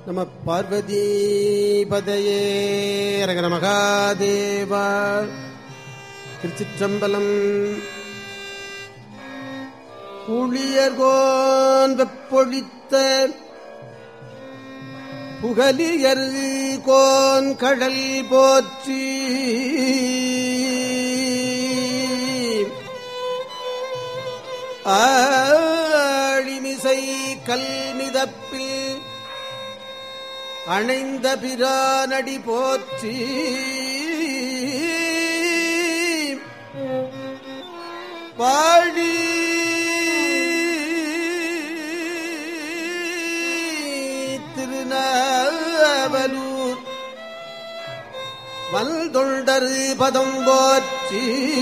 நம பார்வதீபதையே ரகர மகாதேவா திருச்சிற்றம்பலம் ஊழியர்கோன் வெப்பொழித்த புகலியர் கோன் கடல் போற்றி ஆழிமிசை கல்மிதப்பில் அணைந்த பிரானடி போற்றி வாழி திருநாவலூர் வல்தொண்டரு பதம் போற்றி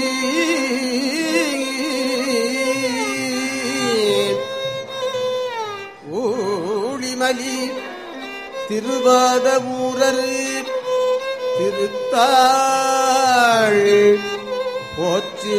ஊழிமலி திருவாத ஊரர் திருத்தாள் போற்றி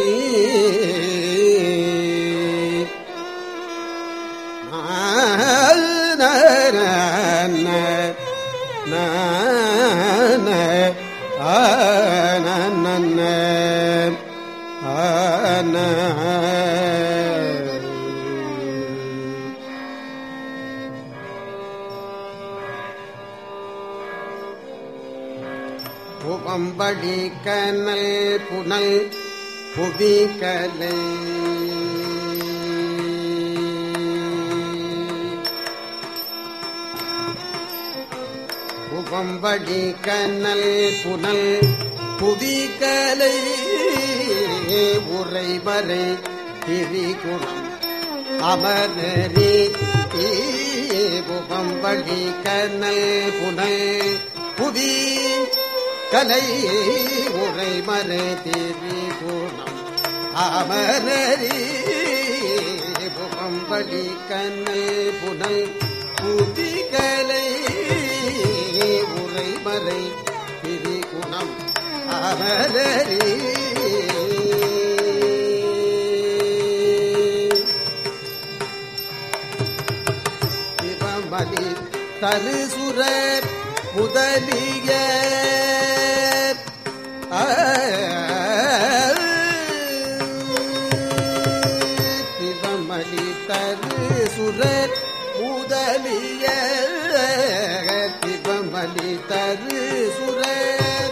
புவம்படி கனல் புனல் புவி கலை புவம்படி கனல் புனல் புவி கலை உரைவரை திரிகுணம் அமரரி புவம்படி கனல் புனல் புவி கலை உரை மறை திரிகுணம் அமரரி புகம்படி கண்ணல் புனல் புதி கலை உரை மறை திரிகுணம் அமரரி சிவமணி தருசுர முதலிய சிவமணி தரு சுரர் முதலிய சிவமணி தரு சுரர்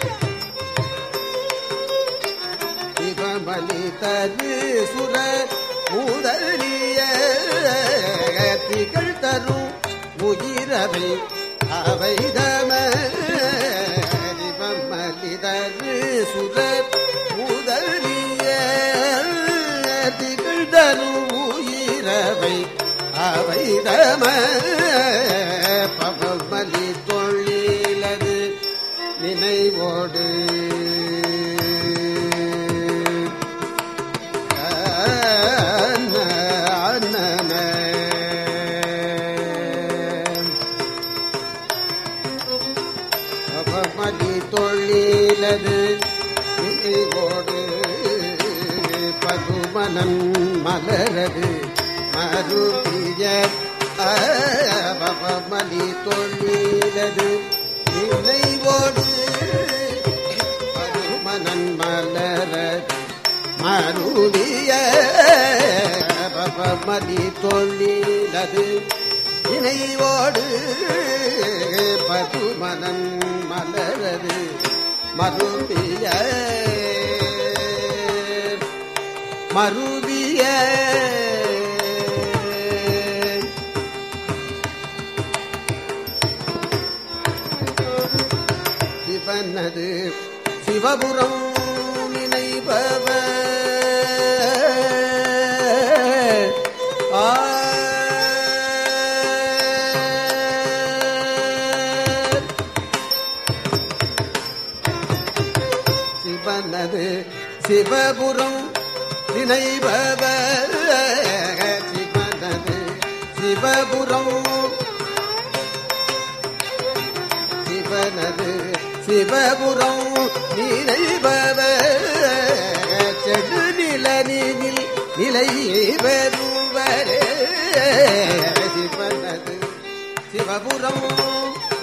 சிவமணி தரு சுரர் முதலிய திகழ் தரும் உயிரவை அவைதம மலிதரு சுரர் முதலிய திகழ்தரு உயிரவை அவைதம பவமலி தொழிலது நினைவோடு மதி தொழிலது நினைவோடு பதுமனன் மலரது மருபிய மதி தொழிலது நினைவோடு பதுமனன் மலரது மருவிய மதி தொழிலது இணைவோடு பதுமனன் மலரது மருவிய மருவிய சிவனது சிவபுரம் நினைபவ ஆ சிவனது சிவபுரம் நினைபவ சிவனது சிவபுரம் சிவனது சிவபுரம் நினைபவ செடு நிலனில் நிலை பெறுவரே சிவனது சிவபுரம்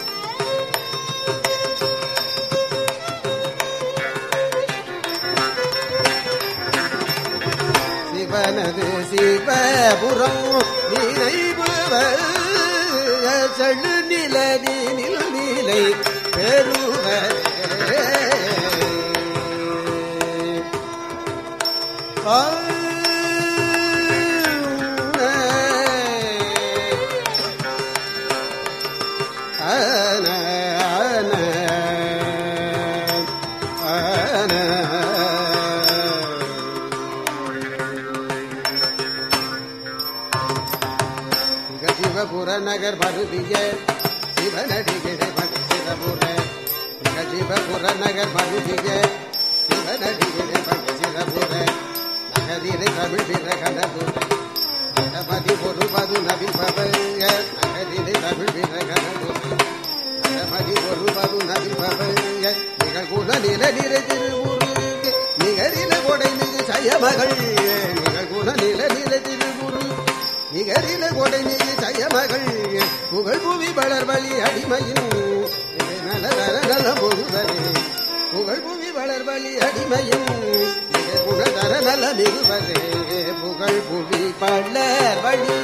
சிவனது சிவபுரம் நினைவுவ செழு நில நீனில் நீலை பெறுவ ஆன ஆன ஆன சிவபுர நகர் மருதிய சிவனடிகிற மணி சிவபுர சிவபுர நகர் மருதிய சிவனடிகிற மணி சிவபுர நகரிலே தமிழ் பிற கனதுரை நகமதி ஒரு பது நவி பவங்க நகரிலே தமிழ் பிற கனதுரை நகமதி ஒரு பது நவி பவங்க நிகழ்குண நில நிற திருவுருக்கு நிகரில கொடை மிகு சயமகள் நிகழ்குண நில நிற திருவுரு நிகரில கொடை மிகு சயமகள் புகழ் புவி வளர் வழி அடிமையின் நல நல நல பொருவரே புகழ் புவி வளர் வழி அடிமையும் குணதர நல மிகுவரே புகழ் புவி பள்ளர் வழி